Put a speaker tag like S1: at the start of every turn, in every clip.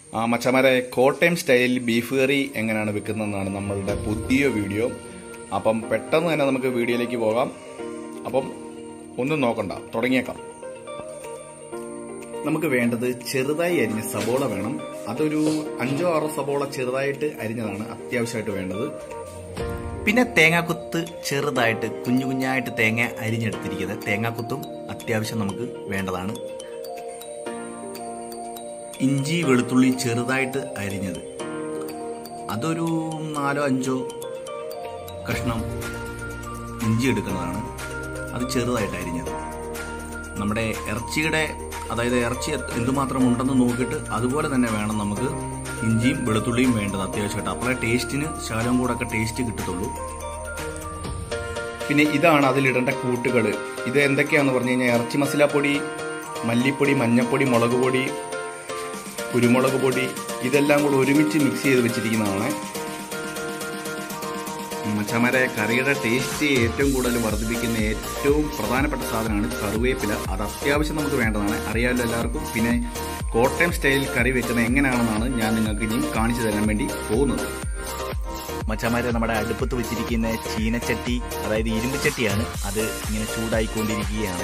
S1: ആ മച്ചമാരെ കോട്ടയം സ്റ്റൈലിൽ ബീഫ് കറി എങ്ങനെയാണ് വെക്കുന്നതെന്നാണ് നമ്മളുടെ പുതിയ വീഡിയോ അപ്പം പെട്ടെന്ന് തന്നെ നമുക്ക് വീഡിയോയിലേക്ക് പോകാം അപ്പം ഒന്നും നോക്കണ്ട തുടങ്ങിയേക്കാം നമുക്ക് വേണ്ടത് ചെറുതായി അരിഞ്ഞ സബോള വേണം അതൊരു അഞ്ചോ ആറോ സബോള ചെറുതായിട്ട് അരിഞ്ഞതാണ് അത്യാവശ്യമായിട്ട് വേണ്ടത്
S2: പിന്നെ തേങ്ങാക്കുത്ത് ചെറുതായിട്ട് കുഞ്ഞു കുഞ്ഞായിട്ട് തേങ്ങ അരിഞ്ഞെടുത്തിരിക്കുന്നത് തേങ്ങാക്കുത്തും അത്യാവശ്യം നമുക്ക് വേണ്ടതാണ് ഇഞ്ചി വെളുത്തുള്ളി ചെറുതായിട്ട് അരിഞ്ഞത് അതൊരു നാലോ അഞ്ചോ കഷ്ണം ഇഞ്ചി എടുക്കുന്നതാണ് അത് ചെറുതായിട്ട് അരിഞ്ഞത് നമ്മുടെ ഇറച്ചിയുടെ അതായത് ഇറച്ചി എന്തുമാത്രം ഉണ്ടെന്ന് നോക്കിയിട്ട് അതുപോലെ തന്നെ വേണം നമുക്ക് ഇഞ്ചിയും വെളുത്തുള്ളിയും വേണ്ടത് അത്യാവശ്യമായിട്ട് അപ്പോഴേ ടേസ്റ്റിന് ശകലം കൂടെ ഒക്കെ ടേസ്റ്റ് കിട്ടത്തുള്ളൂ
S1: പിന്നെ ഇതാണ് അതിലിടേണ്ട കൂട്ടുകൾ ഇത് എന്തൊക്കെയാന്ന് പറഞ്ഞു കഴിഞ്ഞാൽ ഇറച്ചി മസാലപ്പൊടി മല്ലിപ്പൊടി മഞ്ഞപ്പൊടി മുളക് പൊടി കുരുമുളക് പൊടി ഇതെല്ലാം കൂടെ ഒരുമിച്ച് മിക്സ് ചെയ്ത് വെച്ചിരിക്കുന്നതാണ് മച്ചമരെ കറിയുടെ ടേസ്റ്റ് ഏറ്റവും കൂടുതൽ വർദ്ധിപ്പിക്കുന്ന ഏറ്റവും പ്രധാനപ്പെട്ട സാധനമാണ് കറിവേപ്പില അത് അത്യാവശ്യം നമുക്ക് വേണ്ടതാണ് അറിയാമല്ലോ എല്ലാവർക്കും പിന്നെ കോട്ടയം സ്റ്റൈലിൽ കറി വെക്കുന്നത് എങ്ങനെയാണെന്നാണ് ഞാൻ നിങ്ങൾക്ക് ഇനിയും കാണിച്ചു തരാൻ വേണ്ടി പോകുന്നത്
S2: മച്ചന്മാരെ നമ്മുടെ അടുപ്പത്ത് വെച്ചിരിക്കുന്ന ചീനച്ചട്ടി അതായത് ഇരുമ്പ് ചട്ടിയാണ് അത് ഇങ്ങനെ ചൂടായിക്കൊണ്ടിരിക്കുകയാണ്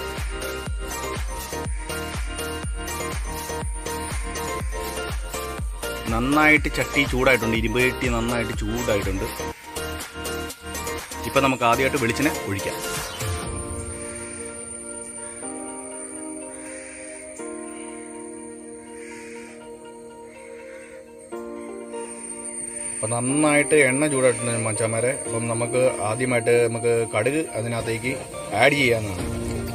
S1: നന്നായിട്ട് ചട്ടി ചൂടായിട്ടുണ്ട് ഇരുമ്പ് ചട്ടി നന്നായിട്ട് ചൂടായിട്ടുണ്ട് ഇപ്പൊ നമുക്ക് ആദ്യമായിട്ട് വെളിച്ചെണ്ണ ഒഴിക്കാം അപ്പം നന്നായിട്ട് എണ്ണ ചൂടായിട്ടുണ്ട് മച്ചാമാരെ അപ്പം നമുക്ക് ആദ്യമായിട്ട് നമുക്ക് കടുക് അതിനകത്തേക്ക് ആഡ് ചെയ്യാവുന്നതാണ്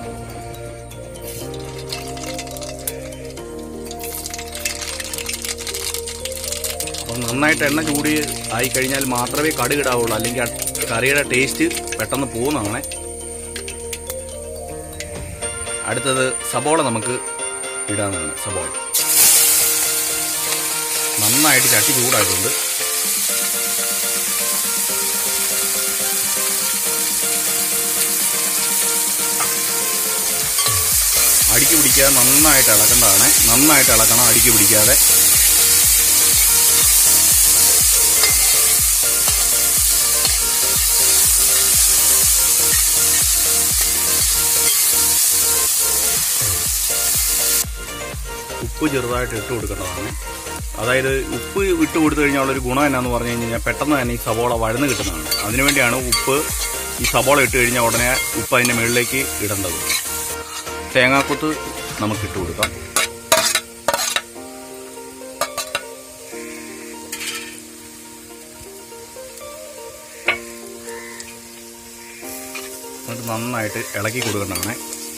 S1: അപ്പം നന്നായിട്ട് എണ്ണ ചൂടി ആയി കഴിഞ്ഞാൽ മാത്രമേ കടുക് ഇടാവുള്ളൂ അല്ലെങ്കിൽ ആ കറിയുടെ ടേസ്റ്റ് പെട്ടെന്ന് പോകുന്നതാണ് അടുത്തത് സബോള നമുക്ക് ഇടാവുന്നതാണ് സബോള നന്നായിട്ട് ചട്ടി ചൂടായിട്ടുണ്ട് അടിക്ക് പിടിക്കാതെ നന്നായിട്ട് ഇളക്കേണ്ടതാണ് നന്നായിട്ട് ഇളക്കണം അടിക്ക് പിടിക്കാതെ ഉപ്പ് ചെറുതായിട്ട് ഇട്ട് കൊടുക്കേണ്ടതാണ് അതായത് ഉപ്പ് ഇട്ട് കൊടുത്തു കഴിഞ്ഞാൽ ഉള്ളൊരു ഗുണം എന്നാന്ന് പറഞ്ഞു കഴിഞ്ഞാൽ പെട്ടെന്ന് തന്നെ ഈ സബോള വഴന്ന് കിട്ടുന്നതാണ് അതിനുവേണ്ടിയാണ് ഉപ്പ് ഈ സബോള ഇട്ട് കഴിഞ്ഞാൽ ഉടനെ ഉപ്പ് അതിൻ്റെ മുകളിലേക്ക് ഇടേണ്ടത് തേങ്ങാക്കൊത്ത് നമുക്ക് ഇട്ട് കൊടുക്കാം എന്നിട്ട് നന്നായിട്ട് ഇളക്കി കൊടുക്കേണ്ടതാണ്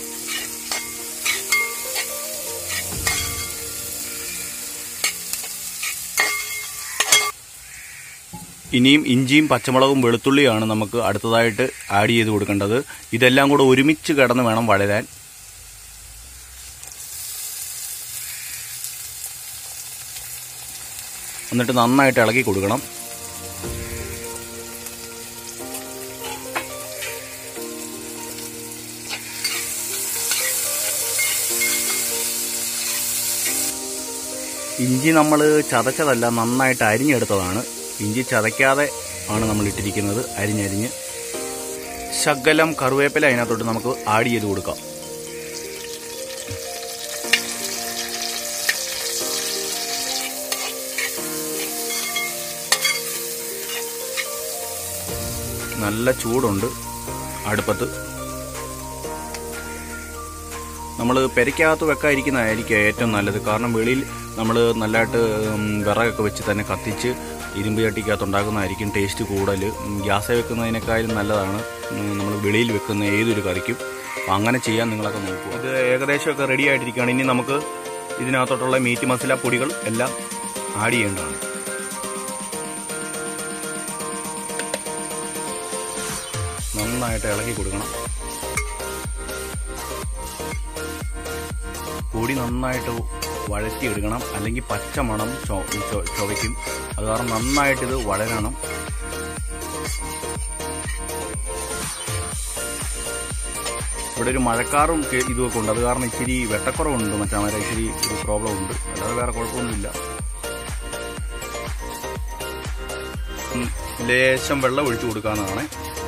S1: ഇനിയും ഇഞ്ചിയും പച്ചമുളകും വെളുത്തുള്ളിയാണ് നമുക്ക് അടുത്തതായിട്ട് ആഡ് ചെയ്ത് കൊടുക്കേണ്ടത് ഇതെല്ലാം കൂടെ ഒരുമിച്ച് കിടന്ന് വേണം വളരാൻ എന്നിട്ട് നന്നായിട്ട് ഇളക്കി കൊടുക്കണം ഇഞ്ചി നമ്മൾ ചതച്ചതല്ല നന്നായിട്ട് അരിഞ്ഞെടുത്തതാണ് ഇഞ്ചി ചതയ്ക്കാതെ ആണ് നമ്മൾ ഇട്ടിരിക്കുന്നത് അരിഞ്ഞരിഞ്ഞ് ശകലം കറുവേപ്പില അതിനകത്തോട്ട് നമുക്ക് ആഡ് ചെയ്ത് കൊടുക്കാം നല്ല ചൂടുണ്ട് അടുപ്പത്ത് നമ്മൾ പെരയ്ക്കകത്ത് വെക്കാതിരിക്കുന്നതായിരിക്കും ഏറ്റവും നല്ലത് കാരണം വെളിയിൽ നമ്മൾ നല്ലതായിട്ട് ഉം, വിറകൊക്കെ വെച്ച് തന്നെ കത്തിച്ച് ഇരുമ്പ് ചട്ടിക്കകത്ത് ഉണ്ടാക്കുന്നതായിരിക്കും ടേസ്റ്റ് കൂടുതൽ ഉം, ഗ്യാസിൽ വെക്കുന്നതിനേക്കാളും നല്ലതാണ് നമ്മൾ വെളിയിൽ വെക്കുന്ന ഏതൊരു കറിക്കും അപ്പം അങ്ങനെ ചെയ്യാൻ നിങ്ങളൊക്കെ നോക്കുക ഇത് ഏകദേശമൊക്കെ റെഡി ആയിട്ടിരിക്കുകയാണ് ഇനി നമുക്ക് ഇതിനകത്തോട്ടുള്ള മീറ്റ് മസാല പൊടികൾ എല്ലാം ആഡ് ചെയ്യേണ്ടതാണ് നന്നായിട്ട് ഇളക്കി കൊടുക്കണം പൊടി നന്നായിട്ട് വഴറ്റിയെടുക്കണം അല്ലെങ്കിൽ പച്ച മണം ചൊ- ചൊ- ചുവയ്ക്കും അത് കാരണം നന്നായിട്ടിത് വഴരണം ഇവിടെ ഒരു മഴക്കാറും കെ- ഇതുമൊക്കെ ഉണ്ട് അത് കാരണം ഇച്ചിരി വെട്ടക്കുറവുണ്ട് മച്ചാമാരെ ഇച്ചിരി ഒരു പ്രോബ്ലം ഉണ്ട് അല്ലാതെ വേറെ കുഴപ്പമൊന്നുമില്ല ഉം, ലേശം വെള്ളം ഒഴിച്ചു കൊടുക്കാവുന്നതാണ്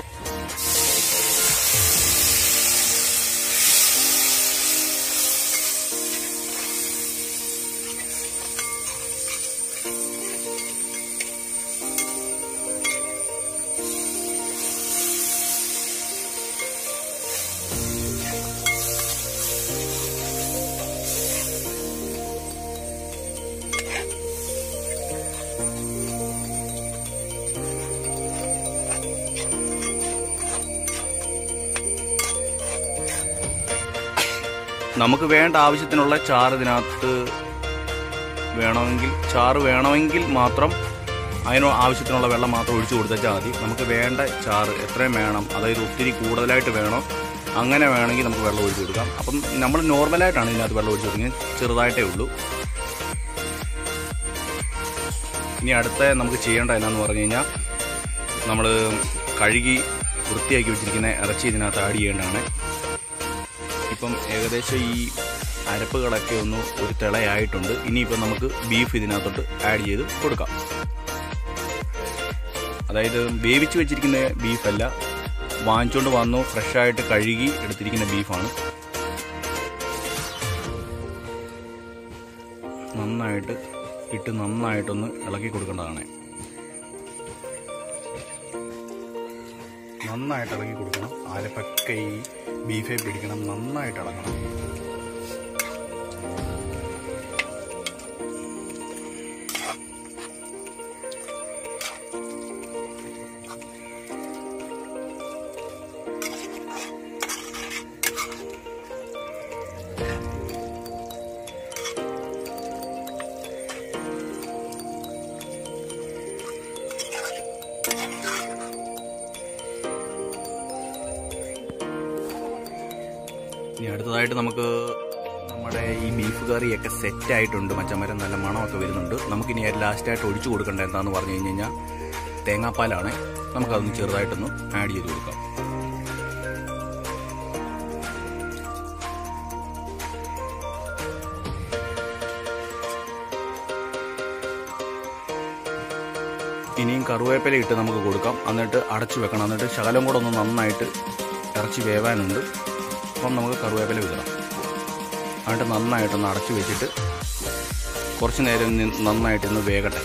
S1: നമുക്ക് വേണ്ട ആവശ്യത്തിനുള്ള ചാറ് ഇതിനകത്ത് വേണമെങ്കിൽ ചാറ് വേണമെങ്കിൽ മാത്രം അതിന് ആവശ്യത്തിനുള്ള വെള്ളം മാത്രം ഒഴിച്ചു കൊടുത്താൽ മതി നമുക്ക് വേണ്ട ചാറ് എത്രയും വേണം അതായത് ഒത്തിരി കൂടുതലായിട്ട് വേണം അങ്ങനെ വേണമെങ്കിൽ നമുക്ക് വെള്ളം ഒഴിച്ചു കൊടുക്കാം അപ്പം നമ്മൾ നോർമലായിട്ടാണ് ഇതിനകത്ത് വെള്ളം ഒഴിച്ചു കൊടുക്കുന്നത് ചെറുതായിട്ടേ ഉള്ളൂ ഇനി അടുത്ത നമുക്ക് ചെയ്യേണ്ട എന്നാന്ന് പറഞ്ഞു കഴിഞ്ഞാൽ നമ്മൾ കഴുകി വൃത്തിയാക്കി വെച്ചിരിക്കുന്ന ഇറച്ചി ഇതിനകത്ത് ആഡ് ചെയ്യേണ്ടതാണ് ഇപ്പം ഏകദേശം ഈ അരപ്പുകളൊക്കെ ഒന്ന് ഒരു തിളയായിട്ടുണ്ട് ഇനിയിപ്പം നമുക്ക് ബീഫ് ഇതിനകത്തോട്ട് ആഡ് ചെയ്ത് കൊടുക്കാം അതായത് വേവിച്ച് വെച്ചിരിക്കുന്ന ബീഫല്ല വാങ്ങിച്ചുകൊണ്ട് വന്നു ഫ്രഷായിട്ട് കഴുകി എടുത്തിരിക്കുന്ന ബീഫാണ് നന്നായിട്ട് ഇട്ട് നന്നായിട്ടൊന്ന് ഇളക്കി കൊടുക്കേണ്ടതാണ് നന്നായിട്ട് ഇളക്കി കൊടുക്കണം ആലപ്പൊക്കെ ഈ ബീഫെ പിടിക്കണം നന്നായിട്ട് ഇളക്കണം ഇനി അടുത്തതായിട്ട് നമുക്ക് നമ്മുടെ ഈ ബീഫ് കറിയൊക്കെ സെറ്റ് ആയിട്ടുണ്ട് മച്ചമരം നല്ല മണമൊക്കെ വരുന്നുണ്ട് നമുക്കിനി ലാസ്റ്റായിട്ട് ഒഴിച്ചു കൊടുക്കേണ്ട എന്താന്ന് പറഞ്ഞു കഴിഞ്ഞ് കഴിഞ്ഞാൽ തേങ്ങാപ്പാലാണ് നമുക്കതൊന്ന് ചെറുതായിട്ടൊന്ന് ആഡ് ചെയ്ത് കൊടുക്കാം ഇനിയും കറുവേപ്പില ഇട്ട് നമുക്ക് കൊടുക്കാം എന്നിട്ട് അടച്ചു വെക്കണം എന്നിട്ട് ശകലം കൂടെ ഒന്ന് നന്നായിട്ട് ഇറച്ചി വേവാനുണ്ട് അപ്പം നമുക്ക് കറുവേപ്പില വിതറാം എന്നിട്ട് നന്നായിട്ടൊന്ന് അടച്ചു വെച്ചിട്ട് കുറച്ച് നേരം നി- നന്നായിട്ടൊന്ന് വേകട്ടെ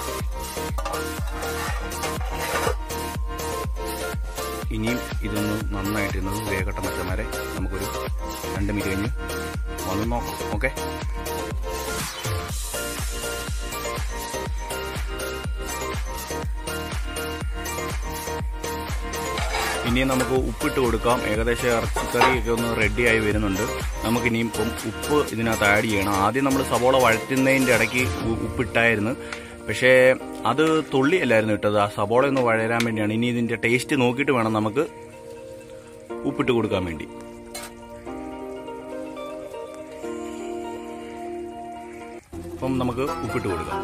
S1: ഇനിയും ഇതൊന്ന് നന്നായിട്ടൊന്ന് വേകട്ടെ മച്ചന്മാരെ നമുക്കൊരു രണ്ട് മിനിറ്റ് കഴിഞ്ഞ് വന്ന് നോക്കാം ഓക്കെ ഇനിയും നമുക്ക് ഉപ്പിട്ട് കൊടുക്കാം ഏകദേശം ഇറച്ചിക്കറിയൊക്കെ ഒന്ന് റെഡിയായി വരുന്നുണ്ട് നമുക്കിനിയും ഇപ്പം ഉപ്പ് ഇതിനകത്ത് ആഡ് ചെയ്യണം ആദ്യം നമ്മൾ സവോള വഴറ്റുന്നതിൻ്റെ ഇടയ്ക്ക് ഉ- ഉപ്പിട്ടായിരുന്നു പക്ഷേ അത് തുള്ളിയല്ലായിരുന്നു ഇട്ടത് ആ സവോള ഒന്ന് വഴരാൻ വേണ്ടിയാണ് ഇനി ഇതിൻ്റെ ടേസ്റ്റ് നോക്കിയിട്ട് വേണം നമുക്ക് ഉപ്പിട്ട് കൊടുക്കാൻ വേണ്ടി അപ്പം നമുക്ക് ഉപ്പിട്ട് കൊടുക്കാം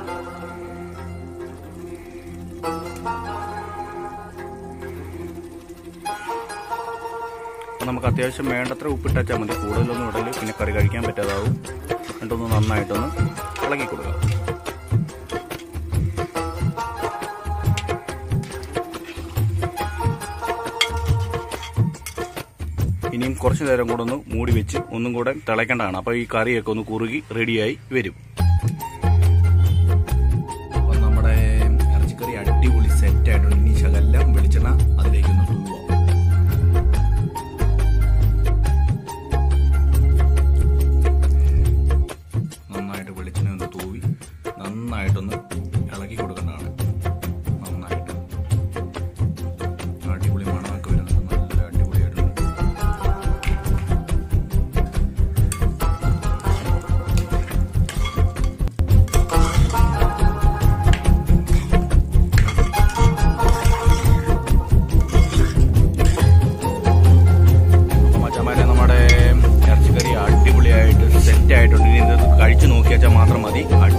S1: അപ്പം നമുക്ക് അത്യാവശ്യം വേണ്ടത്ര ഉപ്പിട്ടാച്ചാൽ മതി കൂടുതലൊന്നും ഇടല് പിന്നെ കറി കഴിക്കാൻ പറ്റാതാവും എന്നിട്ടൊന്ന് നന്നായിട്ടൊന്ന് ഇളക്കി കൊടുക്കാം ഇനിയും കുറച്ച് നേരം കൂടെ ഒന്ന് മൂടി വെച്ച് ഒന്നും കൂടെ തിളയ്ക്കേണ്ടതാണ് അപ്പോൾ ഈ കറിയൊക്കെ ഒന്ന് കുറുകി റെഡിയായി വരും അപ്പം നമ്മുടെ ഇറച്ചിക്കറി അടിപൊളി സെറ്റ് ആയിട്ടുണ്ട് ഇനി ശകലം വെളിച്ചെണ്ണ അതിലേക്കൊന്ന് തൂവാം നന്നായിട്ട് വെളിച്ചെണ്ണ ഒന്ന് തൂവി നന്നായിട്ടൊന്ന് ഇളക്കി കൊടുക്കേണ്ടതാണ് നന്നായിട്ട് അടിപൊളി മണമൊക്കെ വരുന്നുണ്ട് നല്ല അടിപൊളിയായിട്ടുണ്ട് അപ്പം മച്ചാമാരെ നമ്മുടെ ഇറച്ചിക്കറി അടിപൊളിയായിട്ട് സെറ്റ് ആയിട്ടുണ്ട് ഇനി ഇത് കഴിച്ചു നോക്കിയാച്ചാൽ മാത്രം മതി